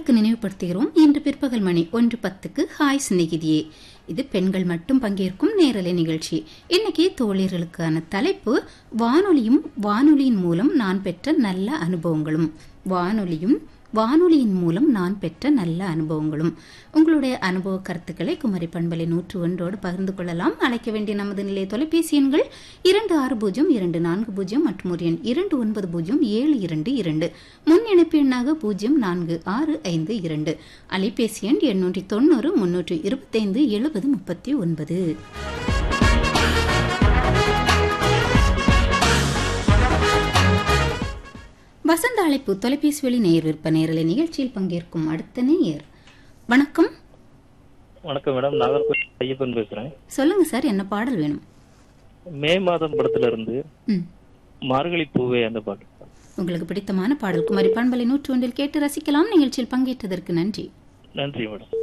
நேர்களுக்கு நினைவுபடுத்துகிறோம் இன்று பிற்பகல் மணி ஒன்று பத்துக்கு ஹாய் சிநேகிதியே இது பெண்கள் மட்டும் பங்கேற்கும் நேரலை நிகழ்ச்சி இன்னைக்கு தோழியர்களுக்கான தலைப்பு வானொலியும் வானொலியின் மூலம் நான் பெற்ற நல்ல அனுபவங்களும் வானொலியும் வானொலியின் மூலம் நான் பெற்ற நல்ல அனுபவங்களும் உங்களுடைய அனுபவ கருத்துக்களை குமரி பண்பலை நூற்று ஒன்றோடு பகிர்ந்து கொள்ளலாம் அழைக்க வேண்டிய நமது நிலைய தொலைபேசி எண்கள் இரண்டு ஆறு பூஜ்ஜியம் இரண்டு நான்கு பூஜ்ஜியம் மற்றும் ஒரு எண் இரண்டு ஒன்பது பூஜ்ஜியம் ஏழு இரண்டு இரண்டு முன் இணைப்பு எண்ணாக பூஜ்ஜியம் நான்கு ஆறு ஐந்து இரண்டு அலைபேசி எண் எண்ணூற்றி தொண்ணூறு முன்னூற்றி இருபத்தைந்து எழுபது முப்பத்தி ஒன்பது வசந்த அழைப்பு தொலைபேசி வழி நேயர் விற்ப நேரலை நிகழ்ச்சியில் பங்கேற்கும் அடுத்த நேயர் வணக்கம் வணக்கம் மேடம் நாகர்கோவில் ஐயப்பன் பேசுறேன் சொல்லுங்க சார் என்ன பாடல் வேணும் மே மாதம் படத்துல இருந்து ம் மார்கழி பூவே அந்த பாட்டு உங்களுக்கு பிடித்தமான பாடல் குமரி பண்பலை நூற்று ஒன்றில் கேட்டு ரசிக்கலாம் நிகழ்ச்சியில் பங்கேற்றதற்கு நன்றி நன்றி மேடம்